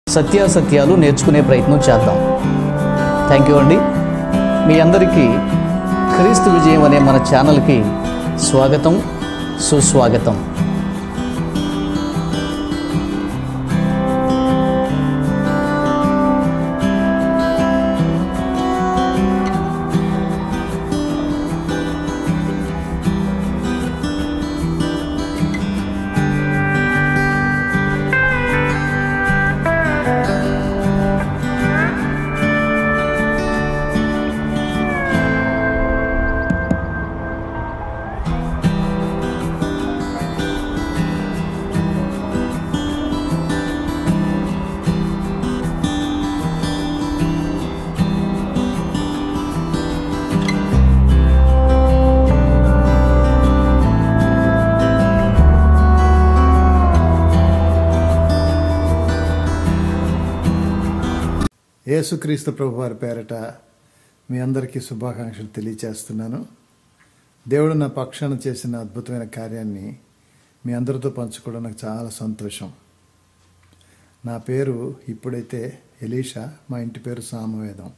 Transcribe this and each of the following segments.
సత్యాసత్యాలు నేర్చుకునే ప్రయత్నం చేద్దాం థ్యాంక్ యూ అండి మీ అందరికీ క్రీస్తు విజయం అనే మన ఛానల్కి స్వాగతం సుస్వాగతం యేసుక్రీస్తు ప్రభు వారి పేరట మీ అందరికీ శుభాకాంక్షలు తెలియచేస్తున్నాను దేవుడు నా పక్షాన చేసిన అద్భుతమైన కార్యాన్ని మీ అందరితో పంచుకోవడం నాకు చాలా సంతోషం నా పేరు ఇప్పుడైతే ఎలీషా మా ఇంటి పేరు సామవేదం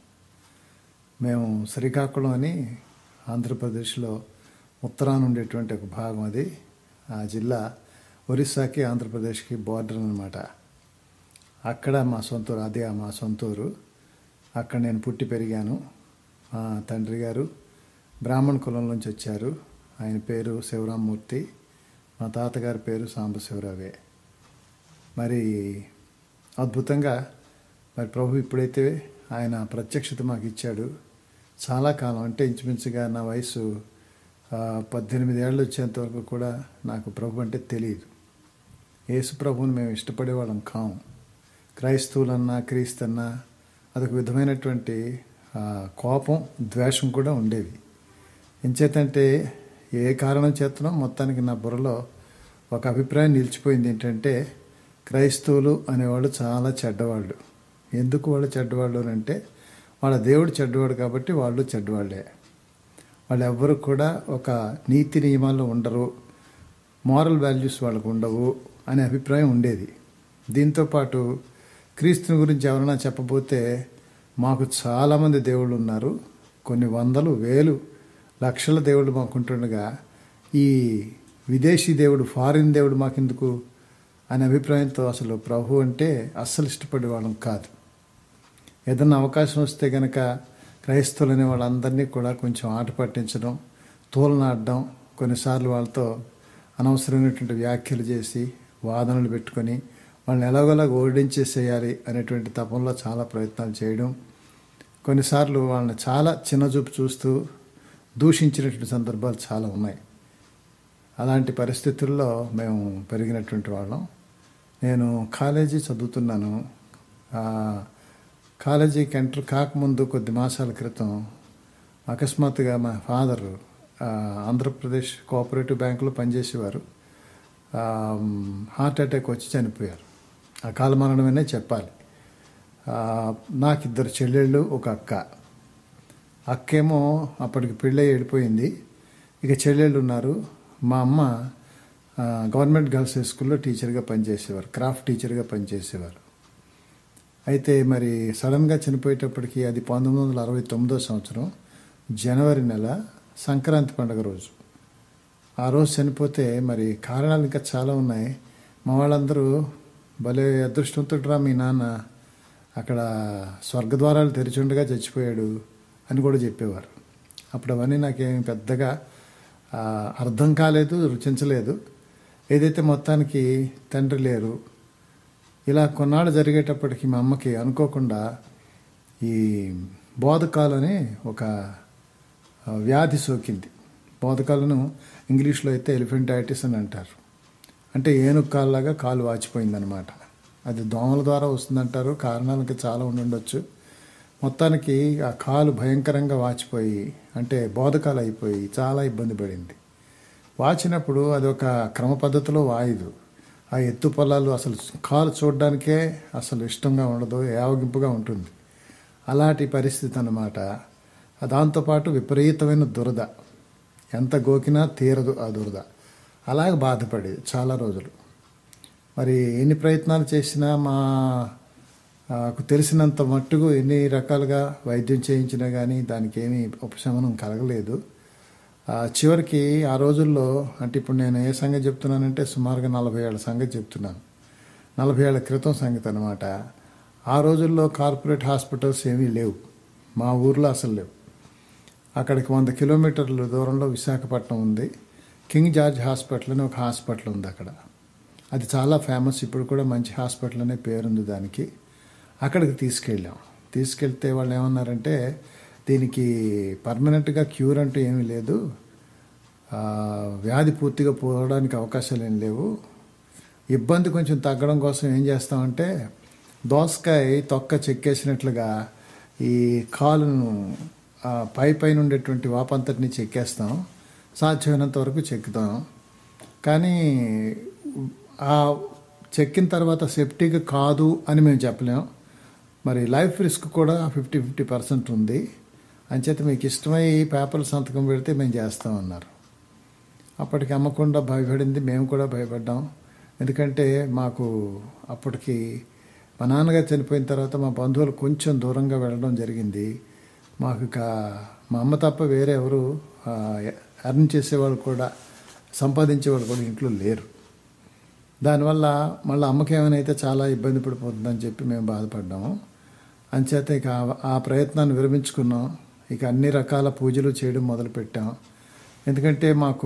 మేము శ్రీకాకుళం అని ఆంధ్రప్రదేశ్లో ఉత్తరాన ఉండేటువంటి ఒక భాగం అది ఆ జిల్లా ఒరిస్సాకి ఆంధ్రప్రదేశ్కి బార్డర్ అనమాట అక్కడ మా సొంతూరు అదే మా సొంతూరు అక్కడ నేను పుట్టి పెరిగాను మా తండ్రి గారు బ్రాహ్మణ కులం నుంచి వచ్చారు ఆయన పేరు శివరామ్మూర్తి మా తాతగారి పేరు సాంబశివరావే మరి అద్భుతంగా మరి ప్రభు ఇప్పుడైతే ఆయన ప్రత్యక్షత మాకు ఇచ్చాడు చాలా కాలం అంటే ఇంచుమించుగా నా వయసు ఆ, పద్దెనిమిది ఏళ్ళు వచ్చేంత వరకు కూడా నాకు ప్రభు అంటే తెలియదు యేసు ప్రభువుని మేము ఇష్టపడే వాళ్ళం కాము క్రైస్తవులన్నా క్రీస్తన్నా అదొక విధమైనటువంటి ఆ, కోపం ద్వేషం కూడా ఉండేవి ఎంచేతంటే ఏ కారణం చేతనో మొత్తానికి నా బుర్రలో ఒక అభిప్రాయం నిలిచిపోయింది ఏంటంటే క్రైస్తవులు అనేవాళ్ళు చాలా చెడ్డవాళ్ళు ఎందుకు వాళ్ళు చెడ్డవాళ్ళు అని అంటే వాళ్ళ దేవుడు చెడ్డవాడు కాబట్టి వాళ్ళు చెడ్డవాళ్ళే వాళ్ళు ఎవ్వరు కూడా ఒక నీతి నియమాల్లో ఉండరు మారల్ వాల్యూస్ వాళ్ళకు ఉండవు అనే అభిప్రాయం ఉండేది దీంతోపాటు క్రీస్తుని గురించి ఎవరైనా చెప్పబోతే మాకు చాలామంది దేవుళ్ళు ఉన్నారు కొన్ని వందలు వేలు లక్షల దేవుళ్ళు మాకుంటుండగా ఈ విదేశీ దేవుడు ఫారిన్ దేవుడు మాకెందుకు అనే అభిప్రాయంతో అసలు ప్రభు అంటే అస్సలు ఇష్టపడే వాళ్ళం కాదు ఏదన్నా అవకాశం వస్తే కనుక క్రైస్తవులు అనే వాళ్ళందరినీ కూడా కొంచెం ఆట పట్టించడం తోలనాడడం కొన్నిసార్లు వాళ్ళతో అనవసరమైనటువంటి వ్యాఖ్యలు చేసి వాదనలు పెట్టుకొని వాళ్ళని ఎలాగోలాగ ఓడించేసేయాలి అనేటువంటి తపంలో చాలా ప్రయత్నాలు చేయడం కొన్నిసార్లు వాళ్ళని చాలా చిన్నచూపు చూస్తూ దూషించినటువంటి సందర్భాలు చాలా ఉన్నాయి అలాంటి పరిస్థితుల్లో మేము పెరిగినటువంటి వాళ్ళం నేను కాలేజీ చదువుతున్నాను ఆ, కాలేజీకి ఎంటర్ కాకముందు కొద్ది మాసాల క్రితం అకస్మాత్తుగా మా ఫాదర్ ఆంధ్రప్రదేశ్ కోఆపరేటివ్ బ్యాంకులో పనిచేసేవారు ఆ, హార్ట్ అటాక్ వచ్చి చనిపోయారు అకాల మరణమనే చెప్పాలి ఆ, నాకు ఇద్దరు చెల్లెళ్ళు ఒక అక్క అక్కేమో అప్పటికి పెళ్ళి వెళ్ళిపోయింది ఇక చెల్లెళ్ళు ఉన్నారు మా అమ్మ ఆ, గవర్నమెంట్ గర్ల్స్ హై స్కూల్లో టీచర్గా పనిచేసేవారు క్రాఫ్ట్ టీచర్గా పనిచేసేవారు అయితే మరి సడన్గా చనిపోయేటప్పటికి అది పంతొమ్మిది వందల అరవై తొమ్మిదో సంవత్సరం జనవరి నెల సంక్రాంతి పండుగ రోజు ఆ రోజు చనిపోతే మరి కారణాలు ఇంకా చాలా ఉన్నాయి మా వాళ్ళందరూ భలే అదృష్టవంతుడురా మీ నాన్న అక్కడ స్వర్గద్వారాలు తెరిచి ఉండగా చచ్చిపోయాడు అని కూడా చెప్పేవారు అప్పుడు అవన్నీ నాకేమి పెద్దగా ఆ, అర్థం కాలేదు రుచించలేదు ఏదైతే మొత్తానికి తండ్రి లేరు ఇలా కొన్నాళ్ళు జరిగేటప్పటికి మా అమ్మకి అనుకోకుండా ఈ బోధకాలు అనే ఒక ఆ, వ్యాధి సోకింది బోధకాలను ఇంగ్లీష్లో అయితే ఎలిఫెంటైటిస్ అని అంటారు అంటే ఏనుగు కాళ్ళలాగా కాలు వాచిపోయిందనమాట అది దోమల ద్వారా వస్తుందంటారు కారణాలు ఇంకా చాలా ఉండుండొచ్చు మొత్తానికి ఆ కాలు భయంకరంగా వాచిపోయి అంటే బోధకాలు అయిపోయి చాలా ఇబ్బంది పడింది వాచినప్పుడు అది ఒక క్రమ పద్ధతిలో వాయదు ఆ ఎత్తు పొలాలు అసలు కాలు చూడడానికే అసలు ఇష్టంగా ఉండదు యావగింపుగా ఉంటుంది అలాంటి పరిస్థితి అన్నమాట దాంతోపాటు విపరీతమైన దురద ఎంత గోకినా తీరదు ఆ దురద అలాగే బాధపడేది చాలా రోజులు మరి ఎన్ని ప్రయత్నాలు చేసినా మా నాకు తెలిసినంత మట్టుకు ఎన్ని రకాలుగా వైద్యం చేయించినా కానీ దానికి ఏమీ ఉపశమనం కలగలేదు ఆ, చివరికి ఆ రోజుల్లో అంటే ఇప్పుడు నేను ఏ సంగతి చెప్తున్నానంటే సుమారుగా నలభై ఏళ్ళ సంగతి చెప్తున్నాను నలభై ఏళ్ళ క్రితం సంగతి అనమాట ఆ రోజుల్లో కార్పొరేట్ హాస్పిటల్స్ ఏమీ లేవు మా ఊర్లో అసలు లేవు అక్కడికి వంద కిలోమీటర్ల దూరంలో విశాఖపట్నం ఉంది కింగ్ జార్జ్ హాస్పిటల్ అని ఒక హాస్పిటల్ ఉంది అక్కడ అది చాలా ఫేమస్ ఇప్పుడు కూడా మంచి హాస్పిటల్ అనే పేరుంది దానికి అక్కడికి తీసుకెళ్ళాం తీసుకెళ్తే వాళ్ళు ఏమన్నారంటే దీనికి పర్మనెంట్గా క్యూర్ అంటూ ఏమీ లేదు ఆ, వ్యాధి పూర్తిగా పోవడానికి అవకాశాలు ఏం లేవు ఇబ్బంది కొంచెం తగ్గడం కోసం ఏం చేస్తామంటే దోసకాయ తొక్క చెక్కేసినట్లుగా ఈ కాలును ఆ, పై పైన ఉండేటువంటి వాపంతటిని చెక్కేస్తాం సాధ్యమైనంత వరకు చెక్కుతాం కానీ ఆ చెక్కిన తర్వాత సెప్టిక్ కాదు అని మేము చెప్పలేం మరి లైఫ్ రిస్క్ కూడా ఫిఫ్టీ ఫిఫ్టీ పర్సెంట్ ఉంది అంచేత మీకు ఇష్టమై పేపర్లు సంతకం పెడితే మేము చేస్తామన్నారు అప్పటికి అమ్మకుండా భయపడింది మేము కూడా భయపడ్డాం ఎందుకంటే మాకు అప్పటికి మా నాన్నగారు చనిపోయిన తర్వాత మా బంధువులు కొంచెం దూరంగా వెళ్ళడం జరిగింది మాకు ఇక మా అమ్మ తప్ప వేరే ఎవరు అర్న్ చేసేవాళ్ళు కూడా సంపాదించేవాళ్ళు కూడా ఇంట్లో లేరు దానివల్ల మళ్ళీ అమ్మకి ఏమైనా అయితే చాలా ఇబ్బంది పడిపోతుందని చెప్పి మేము బాధపడ్డాము అంచేత ఇక ఆ- ఆ ప్రయత్నాన్ని విరమించుకున్నాం ఇక అన్ని రకాల పూజలు చేయడం మొదలుపెట్టాం ఎందుకంటే మాకు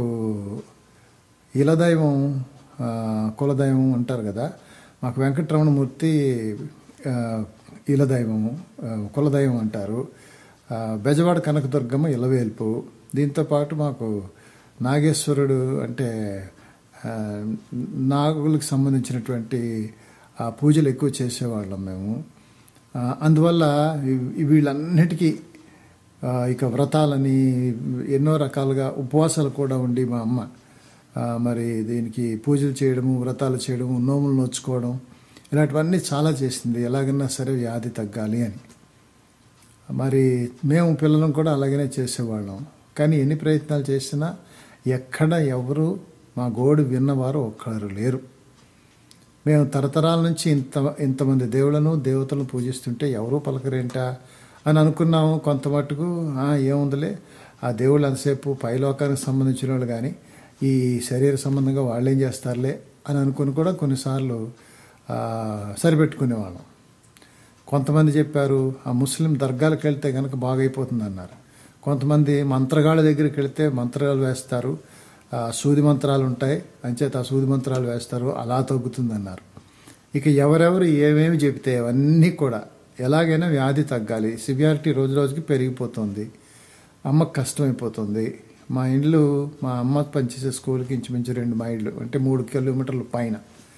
ఇలదైవం ఆ, కులదైవం అంటారు కదా మాకు వెంకటరమణమూర్తి ఆ, ఇలదైవము ఆ, కులదైవం అంటారు ఆ, బెజవాడ కనకదుర్గమ్మ ఇలవేల్పు దీంతోపాటు మాకు నాగేశ్వరుడు అంటే ఆ, నాగులకు సంబంధించినటువంటి ఆ పూజలు ఎక్కువ చేసేవాళ్ళం మేము ఆ, అందువల్ల ఈ- వీళ్ళన్నిటికీ ఆ, ఇక వ్రతాలని ఎన్నో రకాలుగా ఉపవాసాలు కూడా ఉండి మా అమ్మ ఆ, మరి దీనికి పూజలు చేయడము వ్రతాలు చేయడము నోములు నోచుకోవడం ఇలాంటివన్నీ చాలా చేసింది ఎలాగైనా సరే వ్యాధి తగ్గాలి అని మరి మేము పిల్లలం కూడా అలాగనే చేసేవాళ్ళం కానీ ఎన్ని ప్రయత్నాలు చేసినా ఎక్కడ ఎవరు మా గోడు విన్నవారు ఒక్కరు లేరు మేము తరతరాల నుంచి ఇంత ఇంతమంది దేవులను దేవతలను పూజిస్తుంటే ఎవరూ పలకరేంటా అని అనుకున్నాము కొంత మట్టుకు "ఆ, ఏముందిలే ఆ దేవుళ్ళు అంతసేపు పైలోకానికి సంబంధించిన వాళ్ళు కానీ ఈ శరీర సంబంధంగా వాళ్ళు ఏం చేస్తారులే అని అనుకుని కూడా కొన్నిసార్లు ఆ, సరిపెట్టుకునేవాళ్ళం కొంతమంది చెప్పారు ఆ ముస్లిం దర్గాలకు వెళ్తే కనుక బాగైపోతుంది అన్నారు కొంతమంది మంత్రగాళ్ళ దగ్గరికి వెళ్తే మంత్రాలు వేస్తారు ఆ, సూది మంత్రాలు ఉంటాయి అంచేత ఆ సూది మంత్రాలు వేస్తారు అలా తగ్గుతుంది అన్నారు ఇక ఎవరెవరు ఏమేమి చెబితే అవన్నీ కూడా ఎలాగైనా వ్యాధి తగ్గాలి సివియారిటీ రోజు రోజుకి పెరిగిపోతుంది అమ్మకు కష్టమైపోతుంది మా ఇండ్లు మా అమ్మ పనిచేసే స్కూల్కి ఇంచుమించు రెండు మైళ్ళు అంటే మూడు కిలోమీటర్ల పైన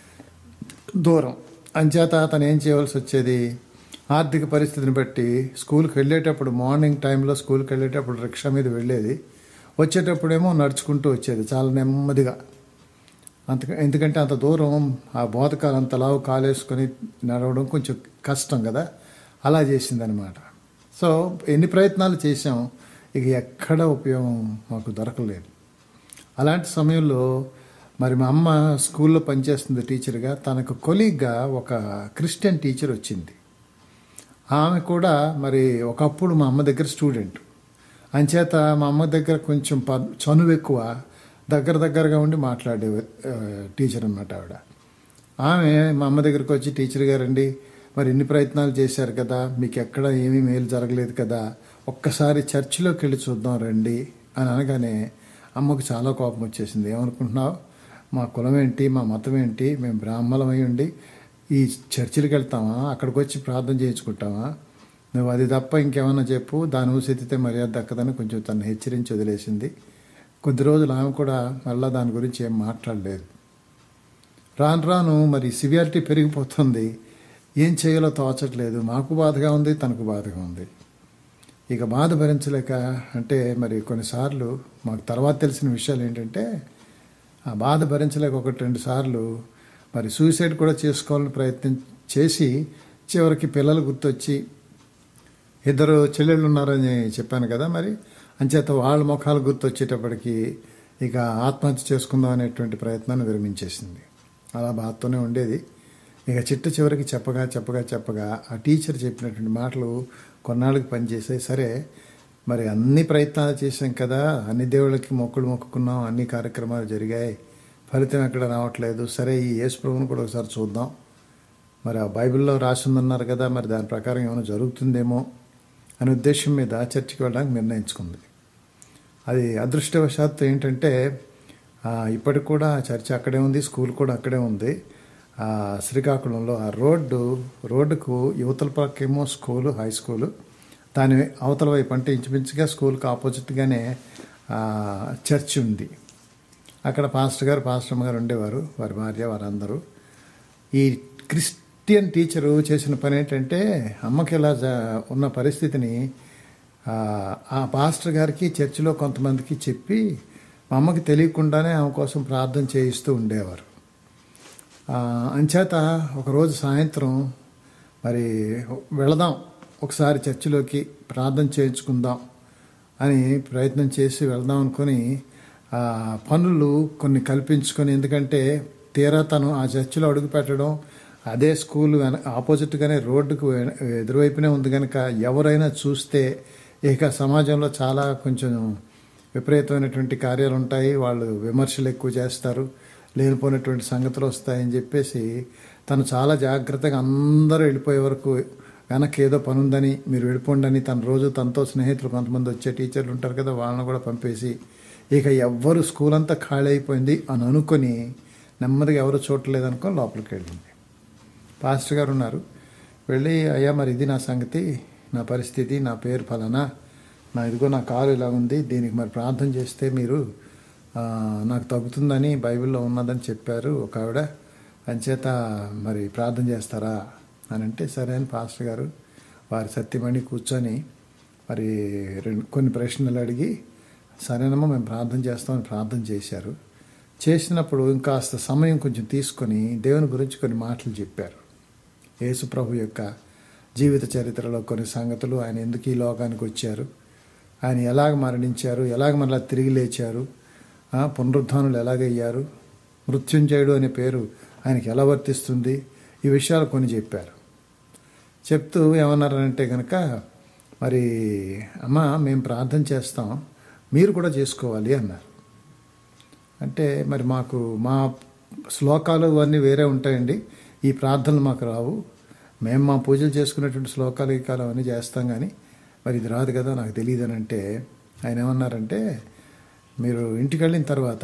దూరం అంచేత అతను ఏం చేయవలసి వచ్చేది ఆర్థిక పరిస్థితిని బట్టి స్కూల్కి వెళ్ళేటప్పుడు మార్నింగ్ టైంలో స్కూల్కి వెళ్ళేటప్పుడు రిక్షా మీద వెళ్ళేది వచ్చేటప్పుడేమో నడుచుకుంటూ వచ్చేది చాలా నెమ్మదిగా అంత ఎందుకంటే అంత దూరం ఆ బోధకాలు అంత లావు కాలేసుకొని నడవడం కొంచెం కష్టం కదా అలా చేసిందనమాట సో ఎన్ని ప్రయత్నాలు చేసాం ఇక ఎక్కడ ఉపయోగం మాకు దొరకలేదు అలాంటి సమయంలో మరి మా అమ్మ స్కూల్లో పనిచేస్తుంది టీచర్గా తనకు కొలీగ్గా ఒక క్రిస్టియన్ టీచర్ వచ్చింది ఆమె కూడా మరి ఒకప్పుడు మా అమ్మ దగ్గర స్టూడెంట్ అంచేత మా అమ్మ దగ్గర కొంచెం ప చనువు ఎక్కువ దగ్గర దగ్గరగా ఉండి మాట్లాడే ఆ, టీచర్ అనమాట ఆవిడ ఆమె మా అమ్మ దగ్గరికి వచ్చి టీచర్ గారండి మరి ఇన్ని ప్రయత్నాలు చేశారు కదా మీకు ఎక్కడ ఏమీ మేలు జరగలేదు కదా ఒక్కసారి చర్చిలోకి వెళ్ళి చూద్దాం రండి అని అనగానే అమ్మకు చాలా కోపం వచ్చేసింది ఏమనుకుంటున్నావు మా కులం ఏంటి మా మతం ఏంటి మేము బ్రాహ్మణమై ఉండి ఈ చర్చిలకు వెళ్తామా అక్కడికి వచ్చి ప్రార్థన చేయించుకుంటామా నువ్వు అది తప్ప ఇంకేమన్నా చెప్పు దాని ఊసెత్తితే మర్యాద దక్కదని కొంచెం తను హెచ్చరించి వదిలేసింది కొద్ది రోజులు ఆమె కూడా మళ్ళీ దాని గురించి ఏం మాట్లాడలేదు రాను రాను మరి సివియారిటీ పెరిగిపోతుంది ఏం చేయాలో తోచట్లేదు మాకు బాధగా ఉంది తనకు బాధగా ఉంది ఇక బాధ భరించలేక అంటే మరి కొన్నిసార్లు మాకు తర్వాత తెలిసిన విషయాలు ఏంటంటే ఆ బాధ భరించలేక ఒకటి రెండు సార్లు మరి సూసైడ్ కూడా చేసుకోవాలని ప్రయత్నం చేసి చివరికి పిల్లలు గుర్తొచ్చి ఇద్దరు చెల్లెళ్ళు ఉన్నారని చెప్పాను కదా మరి అంచేత వాళ్ళ ముఖాలు గుర్తొచ్చేటప్పటికి ఇక ఆత్మహత్య చేసుకుందాం అనేటువంటి ప్రయత్నాన్ని విరమించేసింది అలా బాధతోనే ఉండేది ఇక చిట్ట చివరికి చెప్పగా చెప్పగా చెప్పగా ఆ టీచర్ చెప్పినటువంటి మాటలు కొన్నాళ్ళకి పనిచేసాయి సరే మరి అన్ని ప్రయత్నాలు చేసాం కదా అన్ని దేవుళ్ళకి మొక్కులు మొక్కుకున్నాం అన్ని కార్యక్రమాలు జరిగాయి ఫలితం ఎక్కడ రావట్లేదు సరే ఈ యేసు ప్రభువుని కూడా ఒకసారి చూద్దాం మరి ఆ బైబిల్లో రాసిందన్నారు కదా మరి దాని ప్రకారం ఏమైనా జరుగుతుందేమో అనే ఉద్దేశం మీద చర్చికి వెళ్ళడానికి నిర్ణయించుకుంది అది అదృష్టవశాత్తు ఏంటంటే ఆ, ఇప్పటికి కూడా చర్చ్ అక్కడే ఉంది స్కూల్ కూడా అక్కడే ఉంది ఆ, శ్రీకాకుళంలో ఆ రోడ్డు రోడ్డుకు యువతల పక్కేమో స్కూలు హై స్కూలు దాని అవతల వైపు అంటే ఇంచుమించుగా స్కూల్కి ఆపోజిట్గానే ఆ, చర్చ్ ఉంది అక్కడ పాస్టర్ గారు పాస్టర్ అమ్మ గారు ఉండేవారు వారి భార్య వారందరూ ఈ క్రిస్టియన్ టీచరు చేసిన పని ఏంటంటే అమ్మకి ఇలా జ- ఉన్న పరిస్థితిని ఆ, ఆ పాస్టర్ గారికి చర్చిలో కొంతమందికి చెప్పి మా అమ్మకి తెలియకుండానే ఆమె కోసం ప్రార్థన చేయిస్తూ ఉండేవారు ఆ, అంచేత ఒకరోజు సాయంత్రం మరి వెళదాం ఒకసారి చర్చిలోకి ప్రార్థన చేయించుకుందాం అని ప్రయత్నం చేసి వెళ్దాం అనుకొని ఆ, పనులు కొన్ని కల్పించుకొని ఎందుకంటే తీరా తను ఆ చర్చిలో అడుగు పెట్టడం అదే స్కూల్ వెన- ఆపోజిట్గానే రోడ్డుకు వె- ఎదురువైపునే ఉంది కనుక ఎవరైనా చూస్తే ఇక సమాజంలో చాలా కొంచెం విపరీతమైనటువంటి కార్యాలు ఉంటాయి వాళ్ళు విమర్శలు ఎక్కువ చేస్తారు లేనిపోయినటువంటి సంగతులు వస్తాయని చెప్పేసి తను చాలా జాగ్రత్తగా అందరూ వెళ్ళిపోయే వరకు వెనక్కి ఏదో పని ఉందని మీరు వెళ్ళిపోండి అని తన రోజు తనతో స్నేహితులు కొంతమంది వచ్చే టీచర్లు ఉంటారు కదా వాళ్ళని కూడా పంపేసి ఇక ఎవ్వరు స్కూల్ అంతా ఖాళీ అయిపోయింది అని అనుకొని నెమ్మదిగా ఎవరు చూడలేదు అనుకొని లోపలికి వెళ్ళింది పాస్టర్ గారు ఉన్నారు వెళ్ళి అయ్యా మరి ఇది నా సంగతి నా పరిస్థితి నా పేరు ఫలానా నా ఇదిగో నా కాలు ఇలా ఉంది దీనికి మరి ప్రార్థన చేస్తే మీరు ఆ, నాకు తగ్గుతుందని బైబిల్లో ఉన్నదని చెప్పారు ఒక ఆవిడ అంచేత మరి ప్రార్థన చేస్తారా అని అంటే సరే అని పాస్టర్ గారు వారి సత్యమణి కూర్చొని మరి రెండు కొన్ని ప్రశ్నలు అడిగి సరేనమ్మా మేము ప్రార్థన చేస్తామని ప్రార్థన చేశారు చేసినప్పుడు ఇంకాస్త సమయం కొంచెం తీసుకొని దేవుని గురించి కొన్ని మాటలు చెప్పారు యేసు ప్రభు యొక్క జీవిత చరిత్రలో కొన్ని సంగతులు ఆయన ఎందుకు ఈ లోకానికి వచ్చారు ఆయన ఎలాగ మరణించారు ఎలాగ మరలా తిరిగి లేచారు ఆ, పునరుద్ధానులు ఎలాగయ్యారు మృత్యుంజయుడు అనే పేరు ఆయనకి ఎలా వర్తిస్తుంది ఈ విషయాలు కొన్ని చెప్పారు చెప్తూ ఏమన్నారంటే కనుక మరి అమ్మ మేము ప్రార్థన చేస్తాం మీరు కూడా చేసుకోవాలి అన్నారు అంటే మరి మాకు మా శ్లోకాలు అన్నీ వేరే ఉంటాయండి ఈ ప్రార్థనలు మాకు రావు మేము మా పూజలు చేసుకునేటువంటి శ్లోకాలు ఈ కాలం అన్నీ చేస్తాం కానీ మరి ఇది రాదు కదా నాకు తెలియదు అని అంటే ఆయన ఏమన్నారంటే మీరు ఇంటికి వెళ్ళిన తర్వాత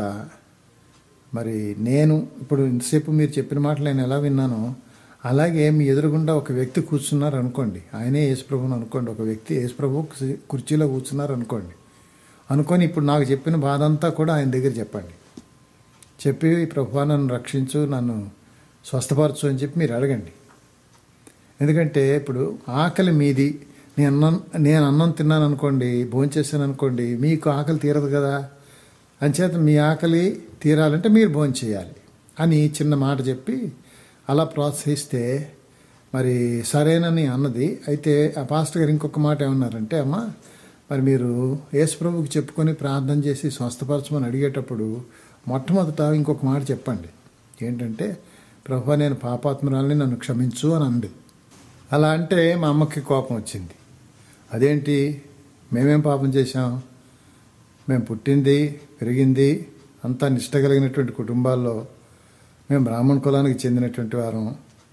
మరి నేను ఇప్పుడు ఇంతసేపు మీరు చెప్పిన మాటలు నేను ఎలా విన్నానో అలాగే మీ ఎదురుగుండా ఒక వ్యక్తి కూర్చున్నారు అనుకోండి ఆయనే యేసుప్రభుని అనుకోండి ఒక వ్యక్తి యేసుప్రభు కుర్చీలో కూర్చున్నారు అనుకోండి అనుకొని ఇప్పుడు నాకు చెప్పిన బాధ అంతా కూడా ఆయన దగ్గర చెప్పండి చెప్పి ప్రభు నన్ను రక్షించు నన్ను స్వస్థపరచు అని చెప్పి మీరు అడగండి ఎందుకంటే ఇప్పుడు ఆకలి మీది నేను అన్నం నేను అన్నం తిన్నాను అనుకోండి భోంచేసాను అనుకోండి మీకు ఆకలి తీరదు కదా అంచేత మీ ఆకలి తీరాలంటే మీరు భోజనం చేయాలి అని చిన్న మాట చెప్పి అలా ప్రోత్సహిస్తే మరి సరేనని అన్నది అయితే ఆ పాస్టర్ గారు ఇంకొక మాట ఏమన్నారంటే అమ్మ మరి మీరు యేసుప్రభుకి చెప్పుకొని ప్రార్థన చేసి స్వస్థపరచమని అడిగేటప్పుడు మొట్టమొదట ఇంకొక మాట చెప్పండి ఏంటంటే ప్రభు నేను పాపాత్మరాల్ని నన్ను క్షమించు అని అంది అలా అంటే మా అమ్మకి కోపం వచ్చింది అదేంటి మేమేం పాపం చేశాం మేము పుట్టింది పెరిగింది అంతా నిష్ట కలిగినటువంటి కుటుంబాల్లో మేము బ్రాహ్మణ కులానికి చెందినటువంటి వారం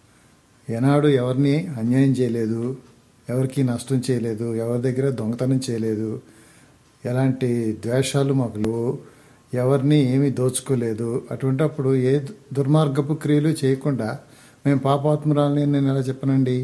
ఏనాడు ఎవరిని అన్యాయం చేయలేదు ఎవరికి నష్టం చేయలేదు ఎవరి దగ్గర దొంగతనం చేయలేదు ఎలాంటి ద్వేషాలు మాకు లేవు ఎవరిని ఏమీ దోచుకోలేదు అటువంటప్పుడు ఏ దుర్మార్గపు క్రియలు చేయకుండా మేము పాపాత్మురాలని నేను ఎలా చెప్పనండి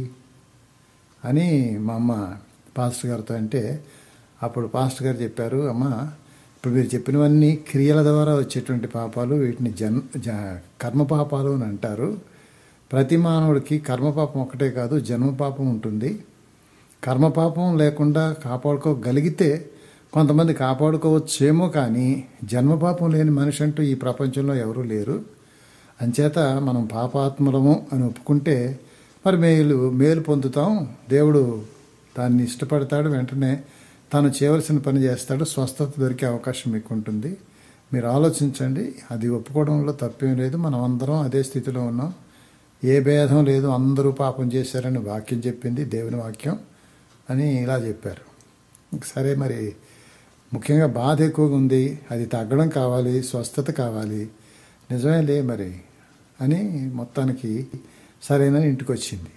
అని మా అమ్మ పాస్టర్ గారితో అంటే అప్పుడు పాస్టర్ గారు చెప్పారు అమ్మ ఇప్పుడు మీరు చెప్పినవన్నీ క్రియల ద్వారా వచ్చేటువంటి పాపాలు వీటిని జన్ జ కర్మ పాపాలు అని అంటారు ప్రతి మానవుడికి కర్మపాపం ఒకటే కాదు జన్మపాపం ఉంటుంది కర్మపాపం లేకుండా కాపాడుకోగలిగితే కొంతమంది కాపాడుకోవచ్చేమో కానీ జన్మపాపం లేని మనిషి అంటూ ఈ ప్రపంచంలో ఎవరూ లేరు అంచేత మనం పాపాత్ములము అని ఒప్పుకుంటే మరి మేలు మేలు పొందుతాం దేవుడు దాన్ని ఇష్టపడతాడు వెంటనే తాను చేయవలసిన పని చేస్తాడు స్వస్థత దొరికే అవకాశం మీకు ఉంటుంది మీరు ఆలోచించండి అది ఒప్పుకోవడంలో తప్పేం లేదు మనం అందరం అదే స్థితిలో ఉన్నాం ఏ భేదం లేదు అందరూ పాపం చేశారని వాక్యం చెప్పింది దేవుని వాక్యం అని ఇలా చెప్పారు సరే మరి ముఖ్యంగా బాధ ఎక్కువగా ఉంది అది తగ్గడం కావాలి స్వస్థత కావాలి నిజమేలే మరి అని మొత్తానికి సరైన ఇంటికి వచ్చింది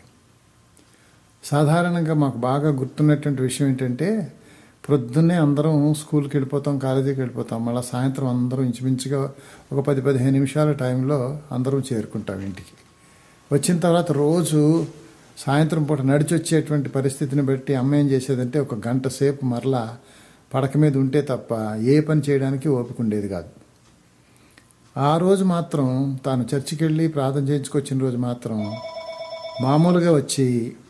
సాధారణంగా మాకు బాగా గుర్తున్నటువంటి విషయం ఏంటంటే ప్రొద్దున్నే అందరం స్కూల్కి వెళ్ళిపోతాం కాలేజీకి వెళ్ళిపోతాం మళ్ళీ సాయంత్రం అందరం ఇంచుమించుగా ఒక పది పదిహేను నిమిషాల టైంలో అందరం చేరుకుంటాం ఇంటికి వచ్చిన తర్వాత రోజు సాయంత్రం పూట నడిచి వచ్చేటువంటి పరిస్థితిని బట్టి అమ్మ ఏం చేసేదంటే ఒక గంట సేపు మరలా పడక మీద ఉంటే తప్ప ఏ పని చేయడానికి ఓపిక ఉండేది కాదు ఆ రోజు మాత్రం తాను చర్చికి వెళ్ళి ప్రార్థన చేయించుకొచ్చిన రోజు మాత్రం మామూలుగా వచ్చి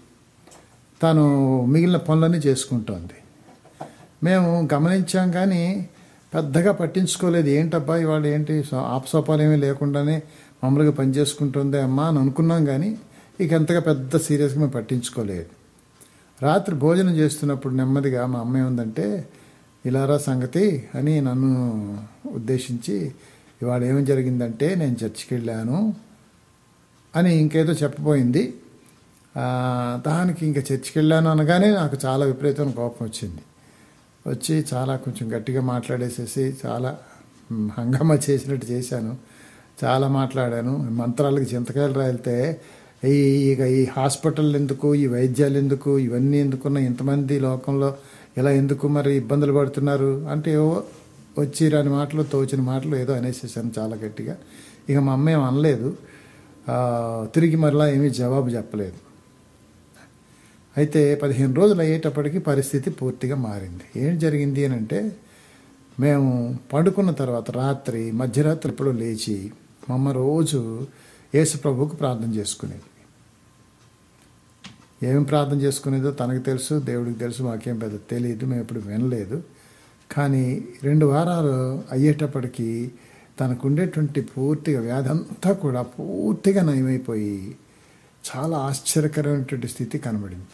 తాను మిగిలిన పనులన్నీ చేసుకుంటోంది మేము గమనించాం కానీ పెద్దగా పట్టించుకోలేదు ఏంటబ్బా ఇవాళ ఏంటి సో- ఆపసోపాలు ఏమీ లేకుండానే మామూలుగా పని చేసుకుంటుంది అమ్మా అని అనుకున్నాం కానీ ఇక ఎంతగా పెద్ద సీరియస్గా మేము పట్టించుకోలేదు రాత్రి భోజనం చేస్తున్నప్పుడు నెమ్మదిగా మా అమ్మ ఏముందంటే ఇలారా సంగతి అని నన్ను ఉద్దేశించి ఇవాళ ఏం జరిగిందంటే నేను చర్చికి వెళ్ళాను అని ఇంకేదో చెప్పబోయింది ఆ, దానికి ఇంకా చర్చికి వెళ్ళాను అనగానే నాకు చాలా విపరీతమైన కోపం వచ్చింది వచ్చి చాలా కొంచెం గట్టిగా మాట్లాడేసేసి చాలా మ్, హంగామా చేసినట్టు చేశాను చాలా మాట్లాడాను మంత్రాలకి చింతకాయలు రాయితే ఈ ఇక ఈ హాస్పిటల్ ఎందుకు ఈ వైద్యాలు ఎందుకు ఇవన్నీ ఎందుకున్న ఇంతమంది లోకంలో ఇలా ఎందుకు మరి ఇబ్బందులు పడుతున్నారు అంటే ఏవో వచ్చి రాని మాటలు తోచిన మాటలు ఏదో అనేసేసాను చాలా గట్టిగా ఇక మా అమ్మ ఏం అనలేదు ఆ, తిరిగి మరలా ఏమీ జవాబు చెప్పలేదు అయితే పదిహేను రోజులు అయ్యేటప్పటికి పరిస్థితి పూర్తిగా మారింది ఏం జరిగింది అని అంటే మేము పడుకున్న తర్వాత రాత్రి మధ్యరాత్రి ఎప్పుడో లేచి మా అమ్మ రోజు యేసు ప్రభువుకు ప్రార్థన చేసుకునేది ఏం ప్రార్థన చేసుకునేదో తనకు తెలుసు దేవుడికి తెలుసు మాకేం పెద్ద తెలియదు మేము ఎప్పుడు వినలేదు కానీ రెండు వారాలు అయ్యేటప్పటికి తనకు ఉండేటువంటి పూర్తిగా వ్యాధి అంతా కూడా పూర్తిగా నయమైపోయి చాలా ఆశ్చర్యకరమైనటువంటి స్థితి కనబడింది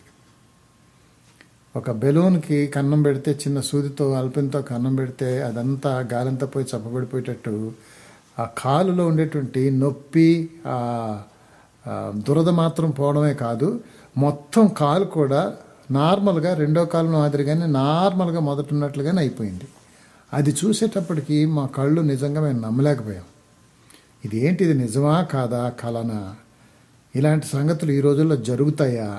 ఒక బెలూన్కి కన్నం పెడితే చిన్న సూదితో అల్పంతో కన్నం పెడితే అదంతా గాలంతా పోయి చప్పబడిపోయేటట్టు ఆ కాలులో ఉండేటువంటి నొప్పి ఆ ఆ దురద మాత్రం పోవడమే కాదు మొత్తం కాలు కూడా నార్మల్గా రెండో కాలు మాదిరిగానే నార్మల్గా మొదట ఉన్నట్లుగానే అయిపోయింది అది చూసేటప్పటికి మా కళ్ళు నిజంగా మేము నమ్మలేకపోయాం ఇది ఏంటి ఇది నిజమా కాదా కలనా ఇలాంటి సంగతులు ఈ రోజుల్లో జరుగుతాయా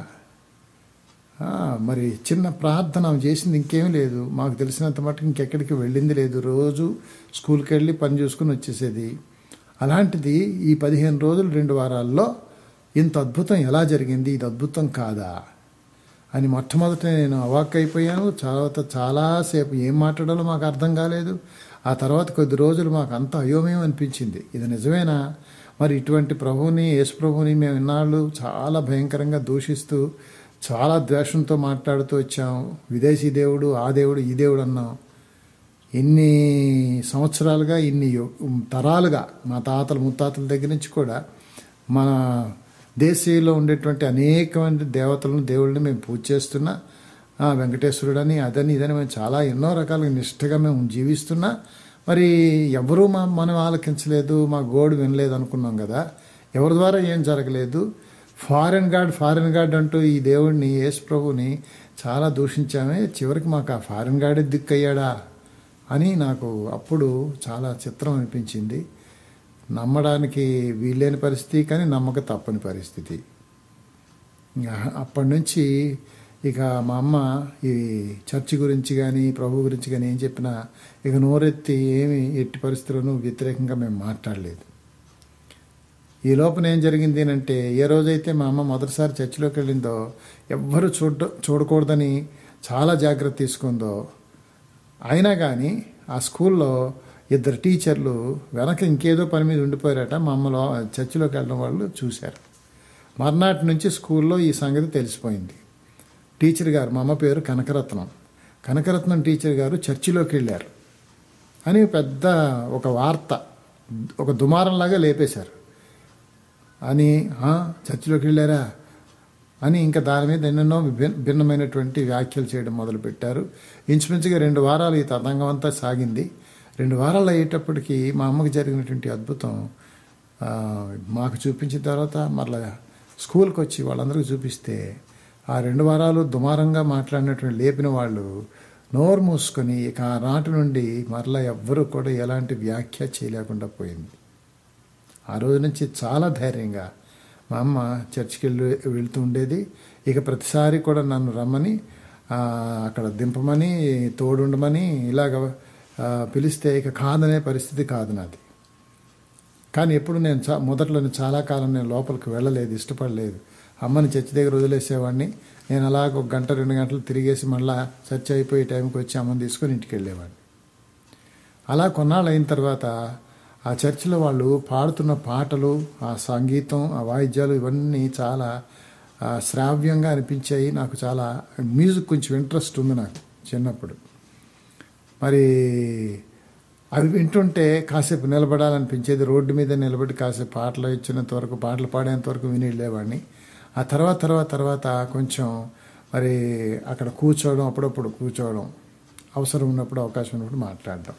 ఆ, మరి చిన్న ప్రార్థన ఆమె చేసింది ఇంకేమీ లేదు మాకు తెలిసినంత మటుకు ఇంకెక్కడికి వెళ్ళింది లేదు రోజు స్కూల్కి వెళ్ళి పని చూసుకుని వచ్చేసేది అలాంటిది ఈ పదిహేను రోజులు రెండు వారాల్లో ఇంత అద్భుతం ఎలా జరిగింది ఇది అద్భుతం కాదా అని మొట్టమొదట నేను అవాక్ అయిపోయాను తర్వాత చాలాసేపు ఏం మాట్లాడాలో మాకు అర్థం కాలేదు ఆ తర్వాత కొద్ది రోజులు మాకు అంత అయోమయం అనిపించింది ఇది నిజమేనా మరి ఇటువంటి ప్రభువుని యేసు ప్రభువుని మేము ఇన్నాళ్ళు చాలా భయంకరంగా దూషిస్తూ చాలా ద్వేషంతో మాట్లాడుతూ వచ్చాం విదేశీ దేవుడు ఆ దేవుడు ఈ దేవుడు అన్నాం ఇన్ని సంవత్సరాలుగా ఇన్ని యు- తరాలుగా మా తాతల ముత్తాతల దగ్గర నుంచి కూడా మన దేశీయంలో ఉండేటువంటి అనేకమంది దేవతలను దేవుళ్ళని మేము పూజ చేస్తున్నా ఆ, వెంకటేశ్వరుడని అదని ఇదని మేము చాలా ఎన్నో రకాలుగా నిష్ఠగా మేము జీవిస్తున్నా మరి ఎవరూ మా మనం ఆలకించలేదు మా గోడు వినలేదు అనుకున్నాం కదా ఎవరి ద్వారా ఏం జరగలేదు ఫారెన్ గాడ్ ఫారెన్ గాడ్ అంటూ ఈ దేవుడిని యేసు ప్రభుని చాలా దూషించామే చివరికి మాకు ఆ ఫారెన్ గాడే దిక్కయ్యాడా అని నాకు అప్పుడు చాలా చిత్రం అనిపించింది నమ్మడానికి వీల్లేని పరిస్థితి కానీ నమ్మక తప్పని పరిస్థితి ఇంకా అప్పటి నుంచి ఇక మా అమ్మ ఈ చర్చి గురించి కానీ ప్రభు గురించి కానీ ఏం చెప్పినా ఇక నోరెత్తి ఏమి ఎట్టి పరిస్థితుల్లోనూ వ్యతిరేకంగా మేము మాట్లాడలేదు ఈ లోపల ఏం జరిగింది అంటే ఏ రోజైతే మా అమ్మ మొదటిసారి చర్చిలోకి వెళ్ళిందో ఎవ్వరు చూడ చూడకూడదని చాలా జాగ్రత్త తీసుకుందో అయినా కానీ ఆ స్కూల్లో ఇద్దరు టీచర్లు వెనక ఇంకేదో పని మీద ఉండిపోయారట మా అమ్మలో చర్చిలోకి వెళ్ళడం వాళ్ళు చూశారు మర్నాటి నుంచి స్కూల్లో ఈ సంగతి తెలిసిపోయింది టీచర్ గారు మా అమ్మ పేరు కనకరత్నం కనకరత్నం టీచర్ గారు చర్చిలోకి వెళ్ళారు అని పెద్ద ఒక వార్త ఒక దుమారంలాగా లేపేశారు అని "ఆ, చర్చిలోకి వెళ్ళారా అని ఇంకా దాని మీద ఎన్నెన్నో విభిన్- భిన్నమైనటువంటి వ్యాఖ్యలు చేయడం మొదలుపెట్టారు ఇంచుమించుగా రెండు వారాలు ఈ తతంగం అంతా సాగింది రెండు వారాలు అయ్యేటప్పటికి మా అమ్మకి జరిగినటువంటి అద్భుతం ఆ, మాకు చూపించిన తర్వాత మరలా స్కూల్కి వచ్చి వాళ్ళందరికీ చూపిస్తే ఆ రెండు వారాలు దుమారంగా మాట్లాడినటువంటి లేపిన వాళ్ళు నోరు మూసుకొని ఇక ఆ నాటి నుండి మరలా ఎవ్వరూ కూడా ఎలాంటి వ్యాఖ్య చేయలేకుండా పోయింది ఆ రోజు నుంచి చాలా ధైర్యంగా మా అమ్మ చర్చికి వెళ్ళి వెళ్తూ ఉండేది ఇక ప్రతిసారి కూడా నన్ను రమ్మని ఆ, అక్కడ దింపమని తోడుండమని ఇలాగ ఆ, పిలిస్తే ఇక కాదనే పరిస్థితి కాదు నాది కానీ ఎప్పుడు నేను చా మొదట్లో నేను చాలా కాలం నేను లోపలికి వెళ్ళలేదు ఇష్టపడలేదు అమ్మని చర్చి దగ్గర వదిలేసేవాడిని నేను అలాగ ఒక గంట రెండు గంటలు తిరిగేసి మళ్ళా చర్చ అయిపోయే టైంకి వచ్చి అమ్మని తీసుకొని ఇంటికి వెళ్ళేవాడిని అలా కొన్నాళ్ళు అయిన తర్వాత ఆ చర్చిలో వాళ్ళు పాడుతున్న పాటలు ఆ సంగీతం ఆ వాయిద్యాలు ఇవన్నీ చాలా ఆ, శ్రావ్యంగా అనిపించాయి నాకు చాలా మ్యూజిక్ కొంచెం ఇంట్రెస్ట్ ఉంది నాకు చిన్నప్పుడు మరి అవి వింటుంటే కాసేపు నిలబడాలనిపించేది రోడ్డు మీద నిలబడి కాసేపు పాటలు ఇచ్చినంత వరకు పాటలు పాడేంత వరకు విని వెళ్ళేవాడిని ఆ తర్వాత తర్వాత తర్వాత కొంచెం మరి అక్కడ కూర్చోవడం అప్పుడప్పుడు కూర్చోవడం అవసరం ఉన్నప్పుడు అవకాశం ఉన్నప్పుడు మాట్లాడడం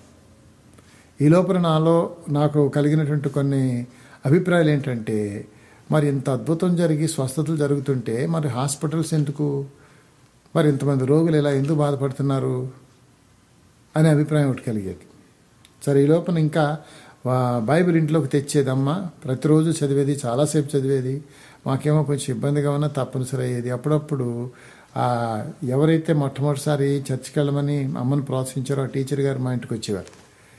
ఈ లోపల నాలో నాకు కలిగినటువంటి కొన్ని అభిప్రాయాలు ఏంటంటే మరి ఇంత అద్భుతం జరిగి స్వస్థతలు జరుగుతుంటే మరి హాస్పిటల్స్ ఎందుకు మరి ఇంతమంది రోగులు ఇలా ఎందుకు బాధపడుతున్నారు అనే అభిప్రాయం ఒకటి కలిగేది సరే ఈ లోపల ఇంకా వా- బైబిల్ ఇంట్లోకి తెచ్చేదమ్మా ప్రతిరోజు చదివేది చాలాసేపు చదివేది మాకేమో కొంచెం ఇబ్బందిగా ఉన్నా తప్పనిసరి అయ్యేది అప్పుడప్పుడు ఆ ఎవరైతే మొట్టమొదటిసారి చర్చికి వెళ్ళమని అమ్మను ప్రోత్సహించారో ఆ టీచర్ గారు మా ఇంటికి వచ్చేవారు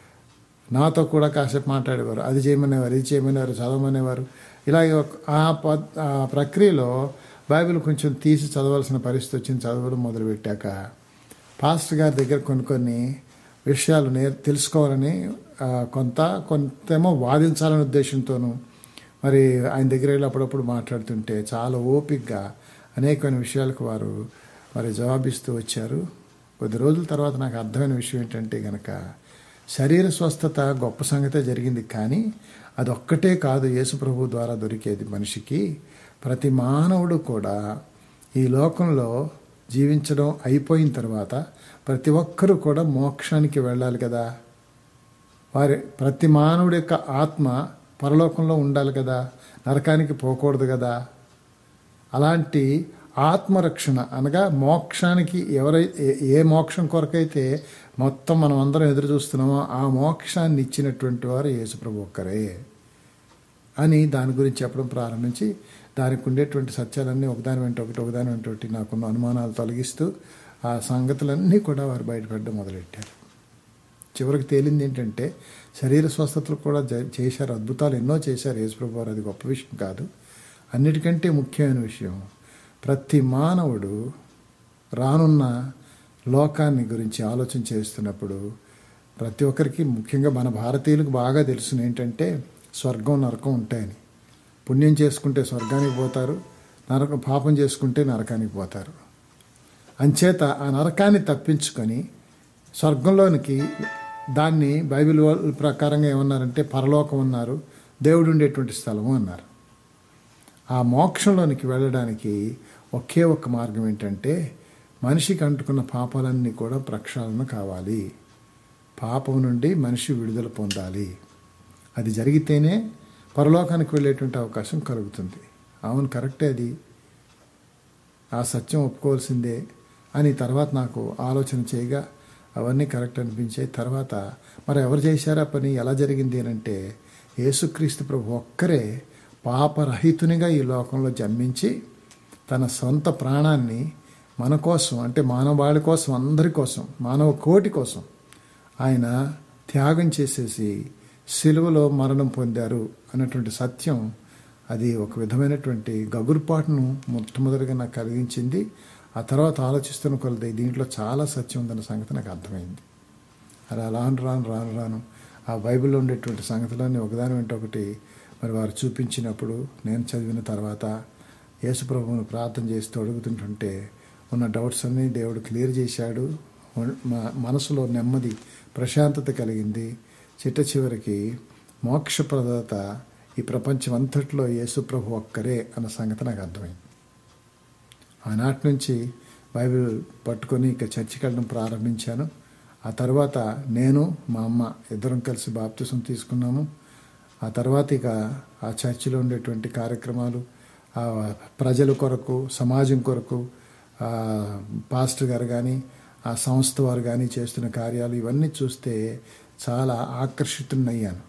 నాతో కూడా కాసేపు మాట్లాడేవారు అది చేయమనేవారు ఇది చేయమనేవారు చదవమనేవారు ఇలాగే ఒక- ఆ పద్ ఆ ప్రక్రియలో బైబిల్ కొంచెం తీసి చదవాల్సిన పరిస్థితి వచ్చింది చదవడం మొదలుపెట్టాక పాస్టర్ గారి దగ్గర కొన్ని కొన్ని విషయాలు నే తెలుసుకోవాలని ఆ, కొంత కొంతేమో వాదించాలనే ఉద్దేశంతోనూ మరి ఆయన దగ్గర వెళ్ళి అప్పుడప్పుడు మాట్లాడుతుంటే చాలా ఓపికగా అనేకమైన విషయాలకు వారు మరి జవాబిస్తూ వచ్చారు కొద్ది రోజుల తర్వాత నాకు అర్థమైన విషయం ఏంటంటే గనక శరీర స్వస్థత గొప్ప సంగతే జరిగింది కానీ అదొక్కటే కాదు యేసుప్రభు ద్వారా దొరికేది మనిషికి ప్రతి మానవుడు కూడా ఈ లోకంలో జీవించడం అయిపోయిన తర్వాత ప్రతి ఒక్కరూ కూడా మోక్షానికి వెళ్ళాలి కదా వారి ప్రతి మానవుడి యొక్క ఆత్మ పరలోకంలో ఉండాలి కదా నరకానికి పోకూడదు కదా అలాంటి ఆత్మరక్షణ అనగా మోక్షానికి ఎవరై ఏ- ఏ మోక్షం కొరకైతే మొత్తం మనం అందరం ఎదురు చూస్తున్నామో ఆ మోక్షాన్ని ఇచ్చినటువంటి వారు యేసుప్రభు ఒక్కరే అని దాని గురించి చెప్పడం ప్రారంభించి దానికి ఉండేటువంటి సత్యాలన్నీ ఒకదాని వెంట ఒకటి ఒకదాని వెంట ఒకటి నాకున్న అనుమానాలు తొలగిస్తూ ఆ సంగతులన్నీ కూడా వారు బయటపెట్టడం మొదలెట్టారు చివరికి తేలింది ఏంటంటే శరీర స్వస్థతలు కూడా జ- చేశారు అద్భుతాలు ఎన్నో చేశారు యేసుప్రభు వారు అది గొప్ప విషయం కాదు అన్నిటికంటే ముఖ్యమైన విషయం ప్రతి మానవుడు రానున్న లోకాన్ని గురించి ఆలోచన చేస్తున్నప్పుడు ప్రతి ఒక్కరికి ముఖ్యంగా మన భారతీయులకు బాగా తెలుసును ఏంటంటే స్వర్గం నరకం ఉంటాయని పుణ్యం చేసుకుంటే స్వర్గానికి పోతారు నరకం పాపం చేసుకుంటే నరకానికి పోతారు అంచేత ఆ నరకాన్ని తప్పించుకొని స్వర్గంలోనికి దాన్ని బైబిల్ వాళ్ళ ప్రకారంగా ఏమన్నారంటే పరలోకం అన్నారు దేవుడు ఉండేటువంటి స్థలము అన్నారు ఆ మోక్షంలోనికి వెళ్ళడానికి ఒకే ఒక్క మార్గం ఏంటంటే మనిషికి అంటుకున్న పాపాలన్నీ కూడా ప్రక్షాళన కావాలి పాపం నుండి మనిషి విడుదల పొందాలి అది జరిగితేనే పరలోకానికి వెళ్ళేటువంటి అవకాశం కలుగుతుంది అవును కరెక్టే అది ఆ సత్యం ఒప్పుకోవాల్సిందే అని తర్వాత నాకు ఆలోచన చేయగా అవన్నీ కరెక్ట్ అనిపించాయి తర్వాత మరి ఎవరు చేశారా పని ఎలా జరిగింది అని అంటే యేసుక్రీస్తు ప్రభు ఒక్కరే పాపరహితునిగా ఈ లోకంలో జన్మించి తన సొంత ప్రాణాన్ని మన కోసం అంటే మానవాళి కోసం అందరి కోసం మానవ కోటి కోసం ఆయన త్యాగం చేసేసి సిలువలో మరణం పొందారు అన్నటువంటి సత్యం అది ఒక విధమైనటువంటి గగురుపాటును మొట్టమొదటిగా నాకు కలిగించింది ఆ తర్వాత ఆలోచిస్తున్న కొలది దీంట్లో చాలా సత్యం ఉందన్న సంగతి నాకు అర్థమైంది అలా రాను రాను రాను రాను ఆ బైబిల్లో ఉండేటువంటి సంగతులన్నీ ఒకదాని వెంట ఒకటి మరి వారు చూపించినప్పుడు నేను చదివిన తర్వాత యేసుప్రభువును ప్రార్థన చేస్తూ అడుగుతుంటుంటే ఉన్న డౌట్స్ అన్నీ దేవుడు క్లియర్ చేశాడు మా మనసులో నెమ్మది ప్రశాంతత కలిగింది చిట్ట చివరికి మోక్షప్రదాత ఈ ప్రపంచం అంతట్లో యేసుప్రభు ఒక్కరే అన్న సంగతి నాకు అర్థమైంది ఆనాటి నుంచి బైబిల్ పట్టుకొని ఇక చర్చికి వెళ్ళడం ప్రారంభించాను ఆ తర్వాత నేను మా అమ్మ ఇద్దరం కలిసి బాప్తిసం తీసుకున్నాము ఆ తర్వాత ఇక ఆ చర్చిలో ఉండేటువంటి కార్యక్రమాలు ఆ ప్రజల కొరకు సమాజం కొరకు ఆ పాస్టర్ గారు కానీ ఆ సంస్థ వారు కానీ చేస్తున్న కార్యాలు ఇవన్నీ చూస్తే చాలా ఆకర్షితున్నయ్యాను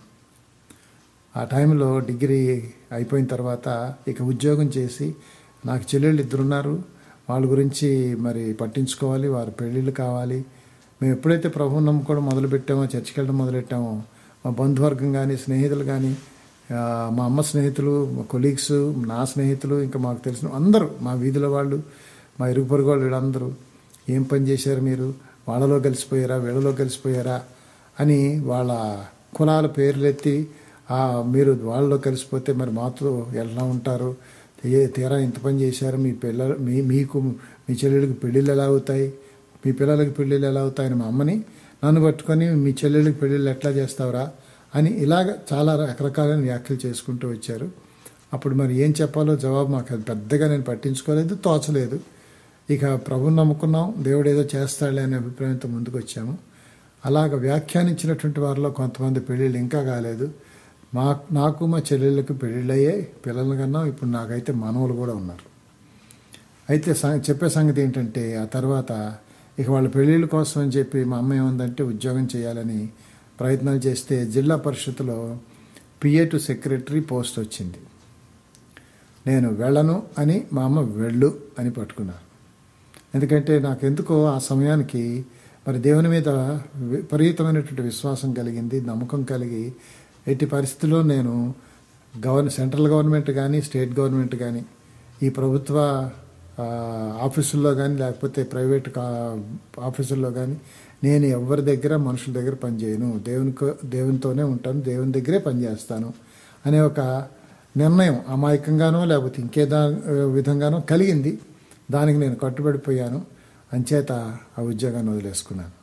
ఆ టైంలో డిగ్రీ అయిపోయిన తర్వాత ఇక ఉద్యోగం చేసి నాకు చెల్లెళ్ళు ఇద్దరు ఉన్నారు వాళ్ళ గురించి మరి పట్టించుకోవాలి వారి పెళ్ళిళ్ళు కావాలి మేము ఎప్పుడైతే ప్రభువు నమ్ముకోవడం మొదలుపెట్టామో చర్చికి వెళ్ళడం మొదలెట్టామో మా బంధువర్గం కానీ స్నేహితులు కానీ ఆ, మా అమ్మ స్నేహితులు మా కొలీగ్స్ నా స్నేహితులు ఇంకా మాకు తెలిసిన అందరూ మా వీధిలో వాళ్ళు మా ఇరుగు పొరుగు వాళ్ళు వీళ్ళందరూ ఏం పని చేశారు మీరు వాళ్ళలో కలిసిపోయారా వీళ్ళలో కలిసిపోయారా అని వాళ్ళ కులాల పేర్లు ఎత్తి "ఆ, మీరు వాళ్ళలో కలిసిపోతే మరి మాతో ఎలా ఉంటారు ఏ తీరా ఇంత పని చేశారు మీ పిల్లలు మీ మీకు మీ చెల్లెళ్ళకి పెళ్ళిళ్ళు ఎలా అవుతాయి మీ పిల్లలకి పెళ్ళిళ్ళు ఎలా అవుతాయని మా అమ్మని నన్ను పట్టుకొని మీ చెల్లెళ్ళకి పెళ్ళిళ్ళు ఎట్లా చేస్తావురా అని ఇలాగ చాలా రకరకాలైన వ్యాఖ్యలు చేసుకుంటూ వచ్చారు అప్పుడు మరి ఏం చెప్పాలో జవాబు మాకు అది పెద్దగా నేను పట్టించుకోలేదు తోచలేదు ఇక ప్రభుని నమ్ముకున్నాం దేవుడు ఏదో చేస్తాడులే అనే అభిప్రాయంతో ముందుకు వచ్చాము అలాగ వ్యాఖ్యానించినటువంటి వారిలో కొంతమంది పెళ్ళిళ్ళు ఇంకా కాలేదు మా నాకు మా చెల్లెళ్ళకి పెళ్ళిళ్ళు అయ్యాయి పిల్లల కన్నా ఇప్పుడు నాకైతే మనవలు కూడా ఉన్నారు అయితే స- చెప్పే సంగతి ఏంటంటే ఆ తర్వాత ఇక వాళ్ళ పెళ్ళిళ్ళ కోసం అని చెప్పి మా అమ్మ ఏముందంటే ఉద్యోగం చేయాలని ప్రయత్నాలు చేస్తే జిల్లా పరిషత్తులో పిఏ టు సెక్రటరీ పోస్ట్ వచ్చింది నేను వెళ్ళను అని మా అమ్మ వెళ్ళు అని పట్టుకున్నాను ఎందుకంటే నాకెందుకో ఆ సమయానికి మరి దేవుని మీద విపరీతమైనటువంటి విశ్వాసం కలిగింది నమ్మకం కలిగి ఎట్టి పరిస్థితుల్లో నేను గవర్న సెంట్రల్ గవర్నమెంట్ కానీ స్టేట్ గవర్నమెంట్ కానీ ఈ ప్రభుత్వ ఆ, ఆఫీసుల్లో కానీ లేకపోతే ప్రైవేట్ కా- ఆఫీసుల్లో కానీ నేను ఎవరి దగ్గర మనుషుల దగ్గర పనిచేయను దేవుని దేవునితోనే ఉంటాను దేవుని దగ్గరే పనిచేస్తాను అనే ఒక నిర్ణయం అమాయకంగానో లేకపోతే ఇంకే దా విధంగానో కలిగింది దానికి నేను కట్టుబడిపోయాను అంచేత ఆ ఉద్యోగాన్ని వదిలేసుకున్నాను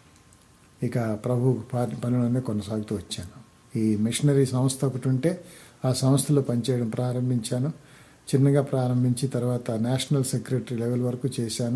ఇక ప్రభు పా- పనులన్నీ కొనసాగుతూ వచ్చాను ఈ మిషనరీ సంస్థ ఒకటి ఉంటే ఆ సంస్థలో పనిచేయడం ప్రారంభించాను చిన్నగా ప్రారంభించి తర్వాత నేషనల్ సెక్రటరీ లెవెల్ వరకు చేశాను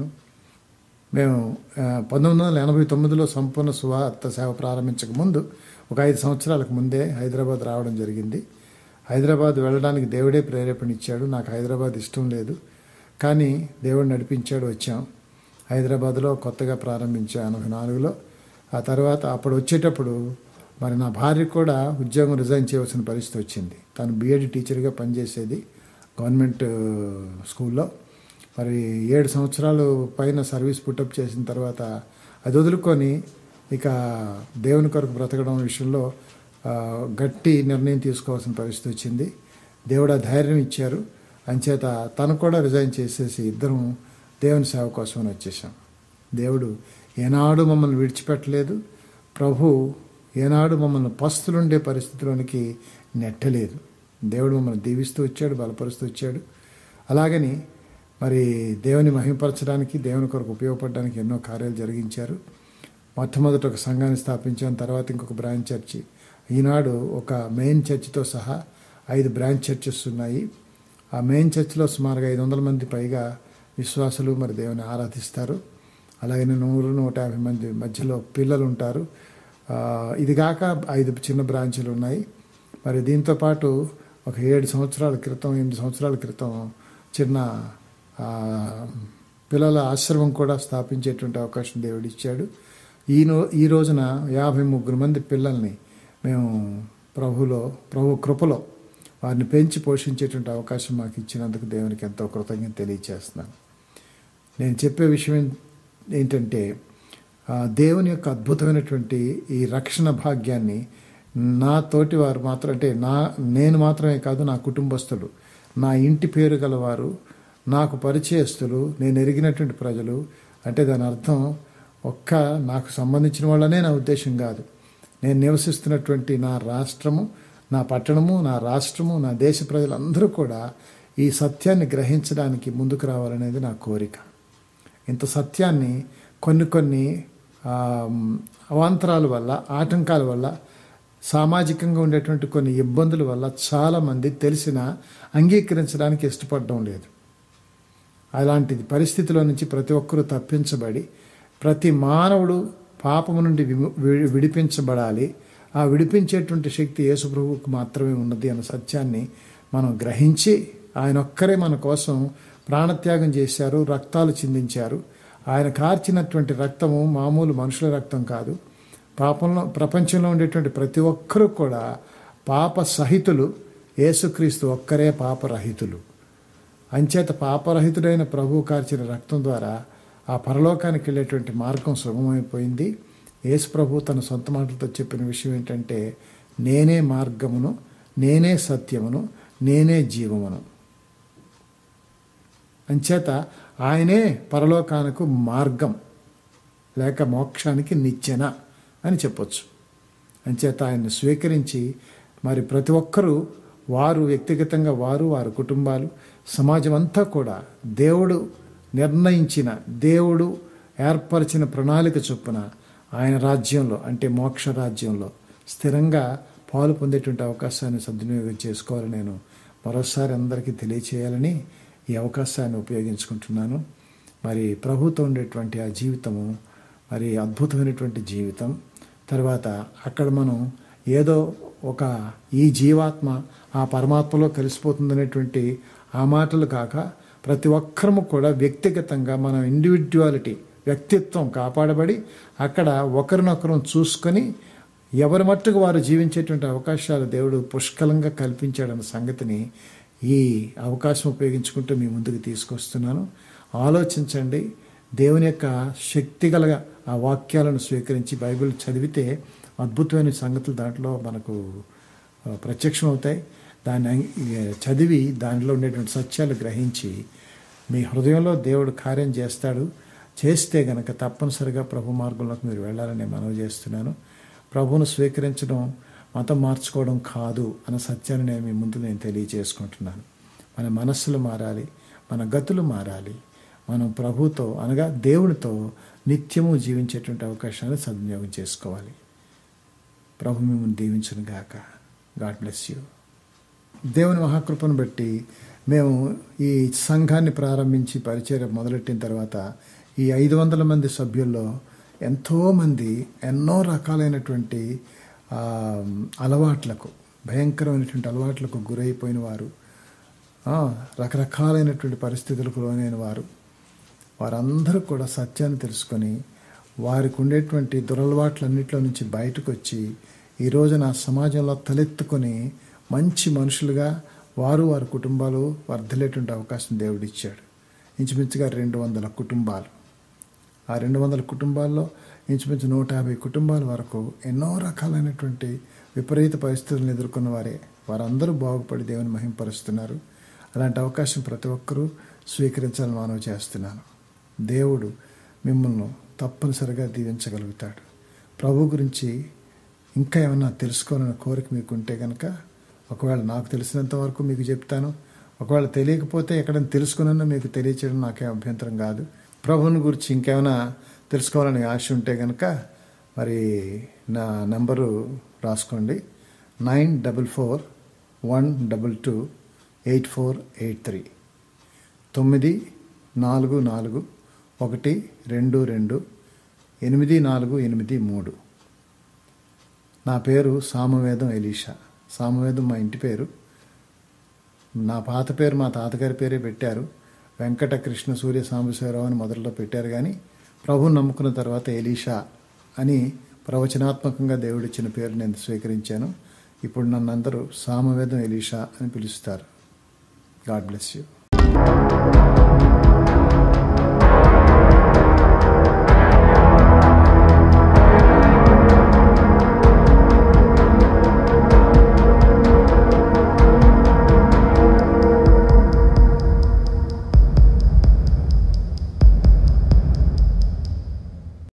మేము ఆ, పంతొమ్మిది వందల ఎనభై తొమ్మిదిలో సంపూర్ణ సువార్త సేవ ప్రారంభించక ముందు ఒక ఐదు సంవత్సరాలకు ముందే హైదరాబాద్ రావడం జరిగింది హైదరాబాద్ వెళ్ళడానికి దేవుడే ప్రేరేపణ ఇచ్చాడు నాకు హైదరాబాద్ ఇష్టం లేదు కానీ దేవుడు నడిపించాడు వచ్చాం హైదరాబాద్లో కొత్తగా ప్రారంభించాను ఎనభై నాలుగులో ఆ తర్వాత అప్పుడు వచ్చేటప్పుడు మరి నా భార్య కూడా ఉద్యోగం రిజైన్ చేయవలసిన పరిస్థితి వచ్చింది తను బీఎడ్ టీచర్గా పనిచేసేది గవర్నమెంట్ స్కూల్లో మరి ఏడు సంవత్సరాలు పైన సర్వీస్ పుట్టప్ చేసిన తర్వాత అది వదులుకొని ఇక దేవుని కొరకు బ్రతకడం విషయంలో ఆ, గట్టి నిర్ణయం తీసుకోవాల్సిన పరిస్థితి వచ్చింది దేవుడు ఆ ధైర్యం ఇచ్చారు అంచేత తను కూడా రిజైన్ చేసేసి ఇద్దరం దేవుని సేవ కోసమని వచ్చేసాం దేవుడు ఏనాడు మమ్మల్ని విడిచిపెట్టలేదు ప్రభు ఏనాడు మమ్మల్ని పస్తులుండే పరిస్థితిలోనికి నెట్టలేదు దేవుడు మమ్మల్ని దీవిస్తూ వచ్చాడు బలపరుస్తూ వచ్చాడు అలాగని మరి దేవుని మహిమపరచడానికి దేవుని కొరకు ఉపయోగపడడానికి ఎన్నో కార్యాలు జరిగించారు మొట్టమొదట ఒక సంఘాన్ని స్థాపించాం తర్వాత ఇంకొక బ్రాంచ్ చర్చి ఈనాడు ఒక మెయిన్ చర్చితో సహా ఐదు బ్రాంచ్ చర్చెస్ ఉన్నాయి ఆ మెయిన్ చర్చిలో సుమారుగా ఐదు వందల మంది పైగా విశ్వాసులు మరి దేవుని ఆరాధిస్తారు అలాగే నూరు నూట యాభై మంది మధ్యలో పిల్లలు ఉంటారు ఆ, ఇది కాక ఐదు చిన్న బ్రాంచీలు ఉన్నాయి మరి దీంతో పాటు ఒక ఏడు సంవత్సరాల క్రితం ఎనిమిది సంవత్సరాల క్రితం చిన్న ఆ, పిల్లల ఆశ్రమం కూడా స్థాపించేటువంటి అవకాశం దేవుడు ఇచ్చాడు ఈ నో ఈ రోజున యాభై ముగ్గురు మంది పిల్లల్ని మేము ప్రభులో ప్రభు కృపలో వారిని పెంచి పోషించేటువంటి అవకాశం మాకు ఇచ్చినందుకు దేవునికి ఎంతో కృతజ్ఞత తెలియజేస్తున్నాను నేను చెప్పే విషయం ఏం- ఏంటంటే ఆ, దేవుని యొక్క అద్భుతమైనటువంటి ఈ రక్షణ భాగ్యాన్ని నా తోటి వారు మాత్రం అంటే నా నేను మాత్రమే కాదు నా కుటుంబస్తులు నా ఇంటి పేరు గలవారు నాకు పరిచయస్తులు నేను ఎరిగినటువంటి ప్రజలు అంటే దాని అర్థం ఒక్క నాకు సంబంధించిన వాళ్ళనే నా ఉద్దేశం కాదు నేను నివసిస్తున్నటువంటి నా రాష్ట్రము నా పట్టణము నా రాష్ట్రము నా దేశ ప్రజలందరూ కూడా ఈ సత్యాన్ని గ్రహించడానికి ముందుకు రావాలనేది నా కోరిక ఇంత సత్యాన్ని కొన్ని కొన్ని ఆ, అవాంతరాల వల్ల ఆటంకాల వల్ల సామాజికంగా ఉండేటువంటి కొన్ని ఇబ్బందుల వల్ల చాలామంది తెలిసిన అంగీకరించడానికి ఇష్టపడడం లేదు అలాంటి పరిస్థితిలో నుంచి ప్రతి ఒక్కరూ తప్పించబడి ప్రతి మానవుడు పాపము నుండి విము- వి- విడిపించబడాలి ఆ విడిపించేటువంటి శక్తి యేసు ప్రభువుకు మాత్రమే ఉన్నది అన్న సత్యాన్ని మనం గ్రహించి ఆయన ఒక్కరే మన కోసం ప్రాణత్యాగం చేశారు రక్తాలు చిందించారు ఆయన కార్చినటువంటి రక్తము మామూలు మనుషుల రక్తం కాదు పాపంలో ప్రపంచంలో ఉండేటువంటి ప్రతి ఒక్కరూ కూడా పాప సహితులు యేసుక్రీస్తు ఒక్కరే పాపరహితులు అంచేత పాపరహితుడైన ప్రభువు కార్చిన రక్తం ద్వారా ఆ పరలోకానికి వెళ్ళేటువంటి మార్గం సుగమైపోయింది యేసు ప్రభు తన సొంత మాటలతో చెప్పిన విషయం ఏంటంటే నేనే మార్గమును నేనే సత్యమును నేనే జీవమును అంచేత ఆయనే పరలోకానికి మార్గం లేక మోక్షానికి నిచ్చెన అని చెప్పొచ్చు అంచేత ఆయన్ని స్వీకరించి మరి ప్రతి ఒక్కరూ వారు వ్యక్తిగతంగా వారు వారి కుటుంబాలు సమాజం అంతా కూడా దేవుడు నిర్ణయించిన దేవుడు ఏర్పరిచిన ప్రణాళిక చొప్పున ఆయన రాజ్యంలో అంటే మోక్ష రాజ్యంలో స్థిరంగా పాలు పొందేటువంటి అవకాశాన్ని సద్వినియోగం చేసుకోవాలని నేను మరోసారి అందరికీ తెలియచేయాలని ఈ అవకాశాన్ని ఉపయోగించుకుంటున్నాను మరి ప్రభుతో ఉండేటువంటి ఆ జీవితము మరి అద్భుతమైనటువంటి జీవితం తర్వాత అక్కడ మనం ఏదో ఒక ఈ జీవాత్మ ఆ పరమాత్మలో కలిసిపోతుందనేటువంటి ఆ మాటలు కాక ప్రతి ఒక్కరము కూడా వ్యక్తిగతంగా మన ఇండివిజువాలిటీ వ్యక్తిత్వం కాపాడబడి అక్కడ ఒకరినొకరం చూసుకొని ఎవరి మట్టుకు వారు జీవించేటువంటి అవకాశాలు దేవుడు పుష్కలంగా కల్పించాడన్న సంగతిని ఈ అవకాశం ఉపయోగించుకుంటూ మీ ముందుకు తీసుకొస్తున్నాను ఆలోచించండి దేవుని యొక్క శక్తిగల ఆ వాక్యాలను స్వీకరించి బైబిల్ చదివితే అద్భుతమైన సంగతులు దాంట్లో మనకు ఆ, ప్రత్యక్షం అవుతాయి దాన్ని అంగీ- చదివి దానిలో ఉండేటువంటి సత్యాలు గ్రహించి మీ హృదయంలో దేవుడు కార్యం చేస్తాడు చేస్తే గనక తప్పనిసరిగా ప్రభు మార్గంలోకి మీరు వెళ్ళాలని నేను మనవి చేస్తున్నాను ప్రభువును స్వీకరించడం మతం మార్చుకోవడం కాదు అన్న సత్యాన్ని నేను మీ ముందు నేను తెలియజేసుకుంటున్నాను మన మనస్సులు మారాలి మన గతులు మారాలి మనం ప్రభుతో అనగా దేవునితో నిత్యము జీవించేటువంటి అవకాశాన్ని సద్వినియోగం చేసుకోవాలి ప్రభు మిమ్మల్ని దీవించును గాక గాడ్ బ్లెస్ యూ దేవుని మహాకృపను బట్టి మేము ఈ సంఘాన్ని ప్రారంభించి పరిచయం మొదలెట్టిన తర్వాత ఈ ఐదు వందల మంది సభ్యుల్లో ఎంతోమంది ఎన్నో రకాలైనటువంటి ఆ, అలవాట్లకు భయంకరమైనటువంటి అలవాట్లకు గురైపోయిన వారు ఆ, రకరకాలైనటువంటి పరిస్థితులకు లోనైన వారు వారందరూ కూడా సత్యాన్ని తెలుసుకొని వారికి ఉండేటువంటి దురలవాట్లన్నింటిలో నుంచి బయటకు వచ్చి ఈ రోజున సమాజంలో తలెత్తుకొని మంచి మనుషులుగా వారు వారి కుటుంబాలు వర్ధలేటువంటి అవకాశం దేవుడిచ్చాడు ఇంచుమించుగా రెండు వందల కుటుంబాలు ఆ రెండు వందల కుటుంబాల్లో ఇంచుమించు నూట యాభై కుటుంబాల వరకు ఎన్నో రకాలైనటువంటి విపరీత పరిస్థితులను ఎదుర్కొన్న వారే వారందరూ బాగుపడి దేవుని మహింపరుస్తున్నారు అలాంటి అవకాశం ప్రతి ఒక్కరూ స్వీకరించాలని మనవి చేస్తున్నాను దేవుడు మిమ్మల్ని తప్పనిసరిగా దీవించగలుగుతాడు ప్రభు గురించి ఇంకా ఏమన్నా తెలుసుకోవాలన్న కోరిక మీకు ఉంటే కనుక ఒకవేళ నాకు తెలిసినంత వరకు మీకు చెప్తాను ఒకవేళ తెలియకపోతే ఎక్కడైనా తెలుసుకున్నా మీకు తెలియచేయడం నాకేం అభ్యంతరం కాదు ప్రభువుని గురించి ఇంకేమైనా తెలుసుకోవాలని ఆశ ఉంటే కనుక మరి నా నంబరు రాసుకోండి nine double four one double two eight four eight three తొమ్మిది నాలుగు నాలుగు ఒకటి రెండు రెండు ఎనిమిది నాలుగు ఎనిమిది మూడు నా పేరు సామవేదం ఎలీషా సామవేదం మా ఇంటి పేరు నా పాత పేరు మా తాతగారి పేరే పెట్టారు వెంకట కృష్ణ సూర్య సాంబశివరావు అని మొదట్లో పెట్టారు కానీ ప్రభుని నమ్ముకున్న తర్వాత ఎలీషా అని ప్రవచనాత్మకంగా దేవుడిచ్చిన పేరు నేను స్వీకరించాను ఇప్పుడు నన్ను అందరూ సామవేదం ఎలీషా అని పిలుస్తారు గాడ్ బ్లెస్ యూ